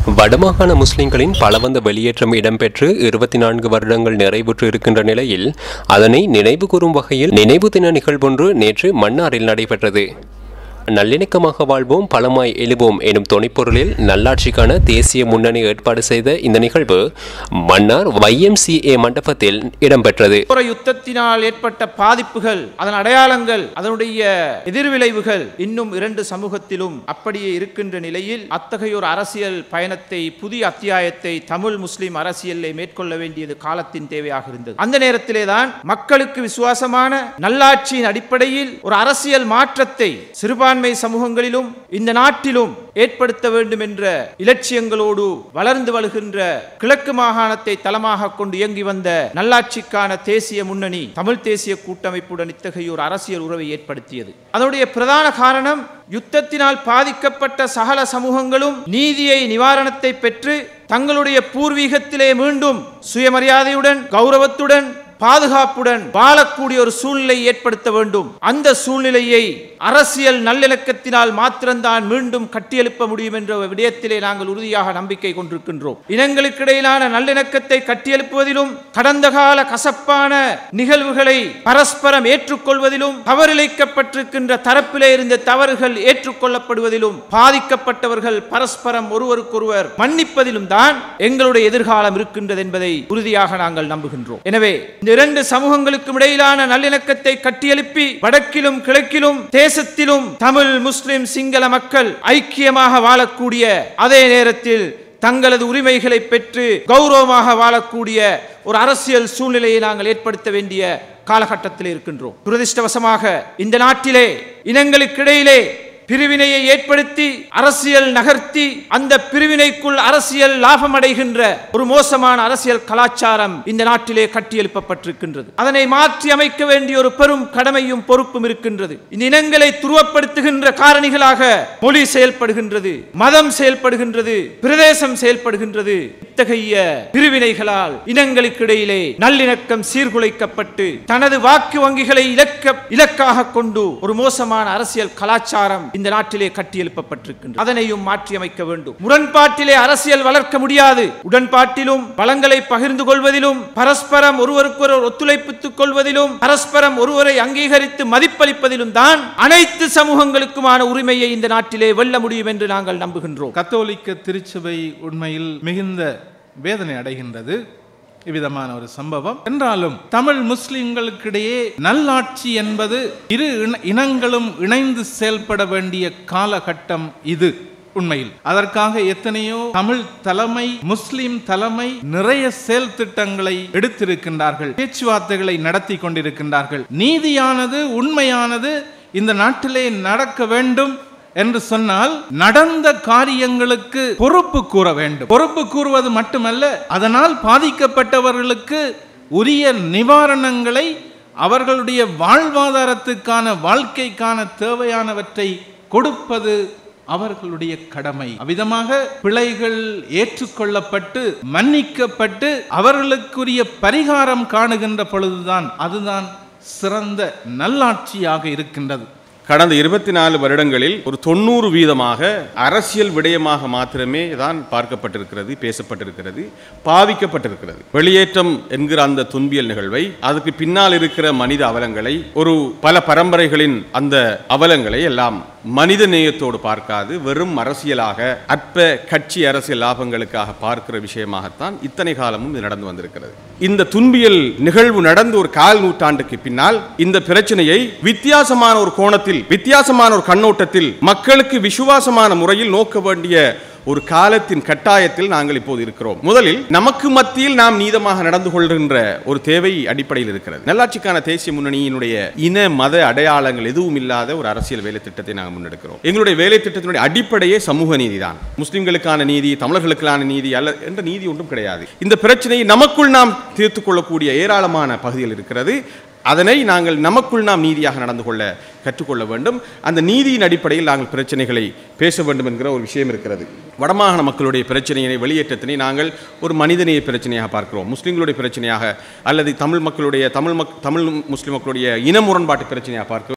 வடமாகாண முஸ்லிம்களின் பலவந்த வெளியேற்றம் இடம்பெற்று இருபத்தி நான்கு வருடங்கள் நிறைவுற்று இருக்கின்ற நிலையில் அதனை நினைவுகூரும் வகையில் நினைவு தின நிகழ்வொன்று நேற்று மன்னாரில் நடைபெற்றது நல்லிணக்கமாக வாழ்வோம் பலமாய் எழுவோம் எனும் தொனிப்பொருளில் நல்லாட்சிக்கான தேசிய முன்னணி ஏற்பாடு செய்த இந்த நிகழ்வு மன்னார் YMCA மண்டபத்தில் இடம்பெற்றது போர யுத்தத்தினால் ஏற்பட்ட பாதிப்புகள் அதன் அடையாளங்கள் அதனுடைய எதிர்விளைவுகள் இன்னும் இரண்டு சமூகத்திலும் அப்படியே இருக்கின்ற நிலையில் அத்தகைய ஒரு அரசியல் பயணத்தை புதிய அத்தியாயத்தை தமிழ் முஸ்லிம் அரசியலை மேற்கொள்ள வேண்டியது காலத்தின் தேவையாக இருந்தது அந்த நேரத்திலே தான் மக்களுக்கு விசுவாசமான நல்லாட்சியின் அடிப்படையில் ஒரு அரசியல் மாற்றத்தை சிறுபான்மை சமூகங்களிலும் இந்த நாட்டிலும் ஏற்படுத்த வேண்டும் என்ற இலட்சியங்களோடு வளர்ந்து வருகின்ற கிழக்கு மாகாணத்தை தளமாக கொண்டு இயங்கி வந்த நல்லாட்சிக்கான தேசிய முன்னணி தமிழ் தேசிய கூட்டமைப்புடன் இத்தகைய ஒரு அரசியல் உறவை ஏற்படுத்தியது அதனுடைய பிரதான காரணம் யுத்தத்தினால் பாதிக்கப்பட்ட சகல சமூகங்களும் நீதியை நிவாரணத்தை பெற்று தங்களுடைய பூர்வீகத்திலே மீண்டும் சுயமரியாதையுடன் கௌரவத்துடன் பாதுகாப்புடன் வாழக்கூடிய ஒரு சூழ்நிலை ஏற்படுத்த வேண்டும் அந்த சூழ்நிலையை அரசியல் நல்லிணக்கத்தினால் மாத்திரம்தான் மீண்டும் கட்டியெழுப்ப முடியும் என்ற விடயத்திலே நாங்கள் உறுதியாக நம்பிக்கை கொண்டிருக்கின்றோம் இனங்களுக்கு இடையிலான நல்லிணக்கத்தை கட்டியெழுப்புவதிலும் கடந்த கால கசப்பான நிகழ்வுகளை பரஸ்பரம் ஏற்றுக்கொள்வதிலும் தவறிழைக்கப்பட்டிருக்கின்ற தரப்பிலே இருந்த தவறுகள் ஏற்றுக்கொள்ளப்படுவதிலும் பாதிக்கப்பட்டவர்கள் பரஸ்பரம் ஒருவருக்கொருவர் மன்னிப்பதிலும் தான் எங்களுடைய எதிர்காலம் இருக்கின்றது என்பதை உறுதியாக நாங்கள் நம்புகின்றோம் எனவே இந்த இரண்டு சமூகங்களுக்கும் இடையிலான நல்லிணக்கத்தை கட்டியெழுப்பி வடக்கிலும் கிழக்கிலும் தேசத்திலும் தமிழ் முஸ்லிம் சிங்கள மக்கள் ஐக்கியமாக வாழக்கூடிய அதே நேரத்தில் தங்களது உரிமைகளை பெற்று கௌரவமாக வாழக்கூடிய ஒரு அரசியல் சூழ்நிலையை நாங்கள் ஏற்படுத்த வேண்டிய காலகட்டத்தில் இருக்கின்றோம் துரதிருஷ்டவசமாக இந்த நாட்டிலே இனங்களுக்கிடையிலே பிரிவினையை ஏற்படுத்தி அரசியல் நகர்த்தி அந்த பிரிவினைக்குள் அரசியல் லாபம் அடைகின்ற ஒரு மோசமான அரசியல் கலாச்சாரம் இந்த நாட்டிலே கட்டியெழுப்பப்பட்டிருக்கின்றது அதனை மாற்றி அமைக்க வேண்டிய ஒரு பெரும் கடமையும் பொறுப்பும் இருக்கின்றது இந்த இனங்களை துருவப்படுத்துகின்ற காரணிகளாக மொழி செயல்படுகின்றது மதம் செயல்படுகின்றது பிரதேசம் செயல்படுகின்றது இத்தகைய பிரிவினைகளால் இனங்களுக்கு இடையிலே நல்லிணக்கம் சீர்குலைக்கப்பட்டு தனது வாக்கு வங்கிகளை இலக்க இலக்காக கொண்டு ஒரு மோசமான அரசியல் கலாச்சாரம் இந்த நாட்டிலே கட்டியெழுப்பப்பட்டிருக்கின்றது அதனையும் மாற்றி அமைக்க வேண்டும் முரண்பாட்டிலே அரசியல் வளர்க்க முடியாது உடன்பாட்டிலும் வளங்களை பகிர்ந்து கொள்வதிலும் பரஸ்பரம் ஒருவருக்கொருவர் ஒத்துழைப்புத்துக் கொள்வதிலும் பரஸ்பரம் ஒருவரை அங்கீகரித்து மதிப்பளிப்பதிலும் தான் அனைத்து சமூகங்களுக்குமான உரிமையை இந்த நாட்டிலே வெல்ல முடியும் என்று நாங்கள் நம்புகின்றோம் கத்தோலிக்க திருச்சபை உண்மையில் மிகுந்த வேதனை அடைகின்றது இவ்விதமான ஒரு சம்பவம் என்றாலும் தமிழ் முஸ்லிம்களுக்கிடையே நல்லாட்சி என்பது இரு இன- இனங்களும் இணைந்து செயல்பட வேண்டிய காலகட்டம் இது உண்மையில் அதற்காக எத்தனையோ தமிழ் தலைமை முஸ்லிம் தலைமை நிறைய செயல் திட்டங்களை எடுத்திருக்கின்றார்கள் பேச்சுவார்த்தைகளை நடத்தி கொண்டிருக்கின்றார்கள் நீதியானது உண்மையானது இந்த நாட்டிலே நடக்க வேண்டும் என்று சொன்னால் நடந்த காரியங்களுக்கு பொறுப்பு கூற வேண்டும் பொறுப்பு கூறுவது மட்டுமல்ல அதனால் பாதிக்கப்பட்டவர்களுக்கு உரிய நிவாரணங்களை அவர்களுடைய வாழ்வாதாரத்துக்கான வாழ்க்கைக்கான தேவையானவற்றை கொடுப்பது அவர்களுடைய கடமை அவ்விதமாக பிழைகள் ஏற்றுக்கொள்ளப்பட்டு மன்னிக்கப்பட்டு அவர்களுக்குரிய பரிகாரம் காணுகின்ற பொழுதுதான் அதுதான் சிறந்த நல்லாட்சியாக இருக்கின்றது கடந்த இருபத்தி நாலு வருடங்களில் ஒரு தொண்ணூறு வீதமாக அரசியல் விடயமாக மாத்திரமே தான் பார்க்கப்பட்டிருக்கிறது பேசப்பட்டிருக்கிறது பாவிக்கப்பட்டிருக்கிறது வெளியேற்றம் என்கிற அந்த துன்பியல் நிகழ்வை அதுக்கு பின்னால் இருக்கிற மனித அவலங்களை ஒரு பல பரம்பரைகளின் அந்த அவலங்களை எல்லாம் மனித நேயத்தோடு பார்க்காது வெறும் அரசியலாக அற்ப கட்சி அரசியல் லாபங்களுக்காக பார்க்கிற விஷயமாகத்தான் இத்தனை காலமும் இது நடந்து வந்திருக்கிறது இந்த துன்பியல் நிகழ்வு நடந்து ஒரு கால் நூற்றாண்டுக்கு பின்னால் இந்த பிரச்சனையை வித்தியாசமான ஒரு கோணத்தில் வித்தியாசமான ஒரு கண்ணோட்டத்தில் மக்களுக்கு விசுவாசமான முறையில் நோக்க வேண்டிய ஒரு காலத்தின் கட்டாயத்தில் நாங்கள் இப்போது இருக்கிறோம் முதலில் நமக்கு மத்தியில் நாம் நீதமாக நடந்து கொள்கின்ற ஒரு தேவை அடிப்படையில் இருக்கிறது நல்லாட்சிக்கான தேசிய முன்னணியினுடைய இன மத அடையாளங்கள் எதுவும் இல்லாத ஒரு அரசியல் வேலை திட்டத்தை நாங்கள் முன்னெடுக்கிறோம் எங்களுடைய வேலை திட்டத்தினுடைய அடிப்படையே சமூக நீதி தான் முஸ்லிம்களுக்கான நீதி தமிழர்களுக்கான நீதி அல்ல என்ற நீதி ஒன்றும் கிடையாது இந்த பிரச்சனையை நமக்குள் நாம் தீர்த்துக் கொள்ளக்கூடிய ஏராளமான பகுதிகள் இருக்கிறது அதனை நாங்கள் நமக்குள் நாம் நீதியாக நடந்து கொள்ள கற்றுக்கொள்ள வேண்டும் அந்த நீதியின் அடிப்படையில் நாங்கள் பிரச்சனைகளை பேச வேண்டும் என்கிற ஒரு விஷயம் இருக்கிறது வடமாகாண மக்களுடைய பிரச்சனையினை வெளியேற்றத்தினை நாங்கள் ஒரு மனிதநேய பிரச்சனையாக பார்க்கிறோம் முஸ்லிம்களுடைய பிரச்சனையாக அல்லது தமிழ் மக்களுடைய தமிழ் மக் தமிழ் முஸ்லிம் மக்களுடைய இன முரண்பாட்டு பிரச்சனையாக பார்க்கிறோம்